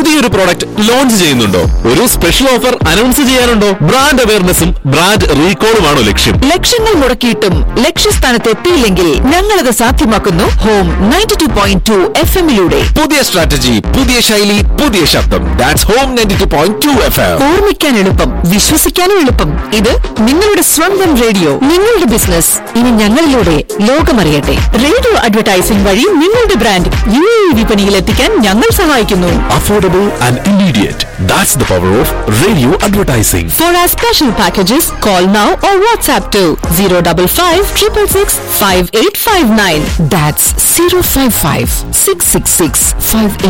പുതിയൊരു product launch ചെയ്യുന്നുണ്ടോ ഒരു സ്പെഷ്യൽ ഓഫർ അനൗൺസ് ചെയ്യാനുണ്ടോ ബ്രാൻഡ് അവയർനെസ്സും ബ്രാൻഡ് റീകോളുമാണോ ലക്ഷ്യം ലക്ഷങ്ങൾ മുടക്കിയിട്ടും ലക്ഷ്യസ്ഥാനത്ത് എത്തിയില്ലെങ്കിൽ ഞങ്ങളത് സാധ്യമാക്കുന്നു home ninety two point two F എമ്മിലൂടെ പുതിയ സ്ട്രാറ്റജി പുതിയ ശൈലി പുതിയ ശബ്ദം that's home ninety two point two F M ഓർമ്മിക്കാൻ എളുപ്പം വിശ്വസിക്കാനും എളുപ്പം ഇത് നിങ്ങളുടെ സ്വന്തം റേഡിയോ നിങ്ങളുടെ ബിസിനസ് ഇനി ഞങ്ങളിലൂടെ ലോകമറിയട്ടെ റേഡിയോ അഡ്വർടൈസിംഗ് വഴി നിങ്ങളുടെ ബ്രാൻഡ് യു എ വിപണിയിൽ എത്തിക്കാൻ ഞങ്ങൾ സഹായിക്കുന്നു affordable and immediate that's the power of radio advertising For our special packages, call now or WhatsApp to 055 666 5859. That's 055 666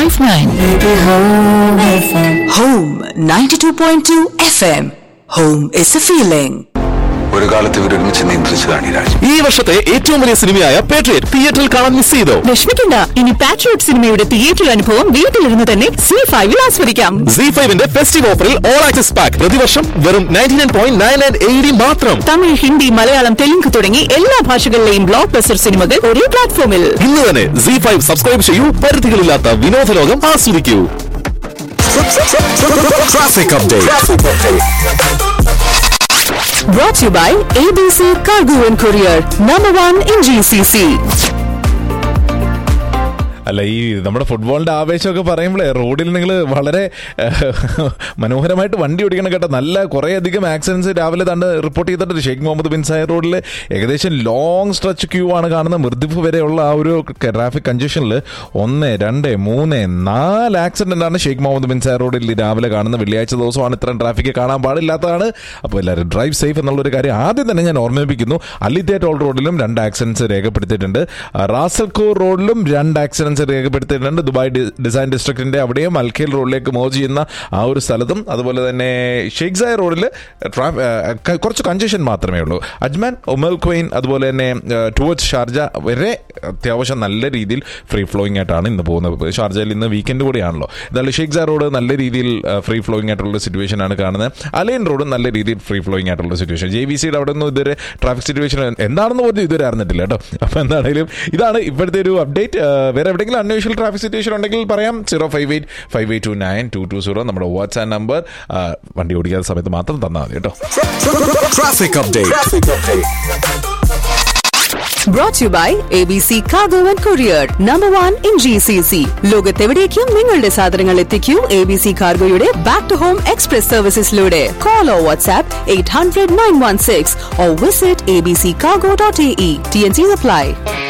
5859. Home 92.2 FM. Home is a feeling. ഒരു കാലത്ത് ഇവരൊരുമിച്ച് നിയന്ത്രിച്ചതാണ് ഈ രാജ്യം ഈ വർഷത്തെ ഏറ്റവും വലിയ സിനിമയായ പേട്രിയറ്റ് തിയേറ്ററിൽ കാണാൻ മിസ് ചെയ്തോ വിഷമിക്കണ്ട ഇനി പാട്രിയോട്ട് സിനിമയുടെ തിയേറ്റർ അനുഭവം വീട്ടിലിരുന്ന് തന്നെ സി ഫൈവിൽ ആസ്വദിക്കാം സി ഫൈവിന്റെ ഫെസ്റ്റീവ് ഓഫറിൽ ഓൾ ആക്സസ് പാക്ക് പ്രതിവർഷം വെറും ninety nine point nine nine eighty മാത്രം തമിഴ് ഹിന്ദി മലയാളം തെലുങ്ക് തുടങ്ങി എല്ലാ ഭാഷകളിലെയും ബ്ലോക്ക് ബസ്റ്റർ സിനിമകൾ ഒരേ പ്ലാറ്റ്ഫോമിൽ ഇന്ന് തന്നെ സി ഫൈവ് സബ്സ്ക്രൈബ് ചെയ്യൂ പരിധികളില്ലാത്ത വിനോദ ലോകം ആസ്വദിക്കൂ traffic update Brought to you by ABC Cargo and Courier, number one in GCC. അല്ല ഈ നമ്മുടെ ഫുട്ബോളിന്റെ ആവേശമൊക്കെ പറയുമ്പോഴേ റോഡിൽ നിങ്ങൾ വളരെ ഏഹ്, മനോഹരമായിട്ട് വണ്ടി ഓടിക്കണം കേട്ടോ നല്ല കുറേ അധികം ആക്സിഡൻസ് രാവിലെ തണ്ട് റിപ്പോർട്ട് ചെയ്തിട്ടുണ്ട് ഷെയ്ഖ് മുഹമ്മദ് ബിൻ സായർ റോഡിൽ ഏകദേശം ലോങ് സ്ട്രെച്ച് ക്യൂ ആണ് കാണുന്നത് മൃദുഫ് വരെയുള്ള ആ ഒരു ട്രാഫിക് കൺജഷനിൽ ഒന്ന് രണ്ട് മൂന്ന് നാല് ആക്സിഡന്റ് ആണ് ഷെയ്ഖ് മുഹമ്മദ് ബിൻ സായർ റോഡിൽ രാവിലെ കാണുന്ന വെള്ളിയാഴ്ച ദിവസമാണ് ഇത്രയും ട്രാഫിക് കാണാൻ പാടില്ലാത്തതാണ് അപ്പോൾ എല്ലാവരും ഡ്രൈവ് സേഫ് എന്നുള്ളൊരു കാര്യം ആദ്യം തന്നെ ഞാൻ ഓർമ്മിപ്പിക്കുന്നു അലിത്തേ ടോൾ റോഡിലും രണ്ട് ആക്സിഡൻസ് രേഖപ്പെടുത്തിയിട്ടുണ്ട് ആ, റാസൽഖോർ റോഡിലും രണ്ട് ആക്സിഡൻസ് രേഖപ്പെടുത്തിയിട്ടുണ്ട് ദുബായ് ഡി- ഡിസൈൻ ഡിസ്ട്രിക്റ്റിന്റെ അവിടെയും അൽഖേൽ റോഡിലേക്ക് മോർജ് ചെയ്യുന്ന ആ ഒരു സ്ഥലത്തും അതുപോലെ തന്നെ ഷെയ്ഖ് സായർ റോഡിൽ ട്രാഫ്- ആ, ക- കുറച്ച് കൺജഷൻ മാത്രമേ ഉള്ളൂ അജ്മാൻ ഒമൽ ക്വൈൻ അതുപോലെ തന്നെ ടുവേർഡ്സ് ഷാർജ വരെ അത്യാവശ്യം നല്ല രീതിയിൽ ഫ്രീ ഫ്ലോയിങ് ആയിട്ടാണ് ഇന്ന് പോകുന്നത് ഷാർജയിൽ ഇന്ന് വീക്കെൻഡ് കൂടിയാണല്ലോ എന്നാലും ഷെയ്ഖ് സാർ റോഡ് നല്ല രീതിയിൽ ഫ്രീ ഫ്ലോയിങ് ആയിട്ടുള്ള സിറ്റുവേഷൻ ആണ് കാണുന്നത് അലൈൻ റോഡും നല്ല രീതിയിൽ ഫ്രീ ഫ്ലോയിങ് ആയിട്ടുള്ള സിറ്റുവേഷൻ ജെ വി സിയുടെ അവിടെ ഒന്നും ഇതുവരെ ട്രാഫിക് സിറ്റുവേഷൻ എന്താണെന്ന് പോലും ഇതുവരെ അറിഞ്ഞിട്ടില്ല കേട്ടോ അപ്പോൾ എന്താണെങ്കിലും ഇതാണ് ഇപ്പോഴത്തെ ഒരു അപ്ഡേറ്റ് വേറെ എവിടെയെങ്കിലും അൺയൂഷ്വൽ ട്രാഫിക് സിറ്റുവേഷൻ ഉണ്ടെങ്കിൽ പറയാം zero five eight five eight two nine two two zero നമ്മുടെ വാട്സ്ആപ്പ് നമ്പർ വണ്ടി ഓടിക്കാത്ത സമയത്ത് മാത്രം തന്നാൽ മതി കേട്ടോ traffic update Brought to you by ABC Cargo and Courier, number one in GCC. ലോകത്തെവിടേക്കും നിങ്ങളുടെ സാധനങ്ങൾ എത്തിക്കൂ എ ബി സി കാർഗോയുടെ ബാക്ക് ടു ഹോം എക്സ്പ്രസ് സർവീസസിലൂടെ call or WhatsApp eight hundred nine one six or visit A B C cargo dot A E T N C apply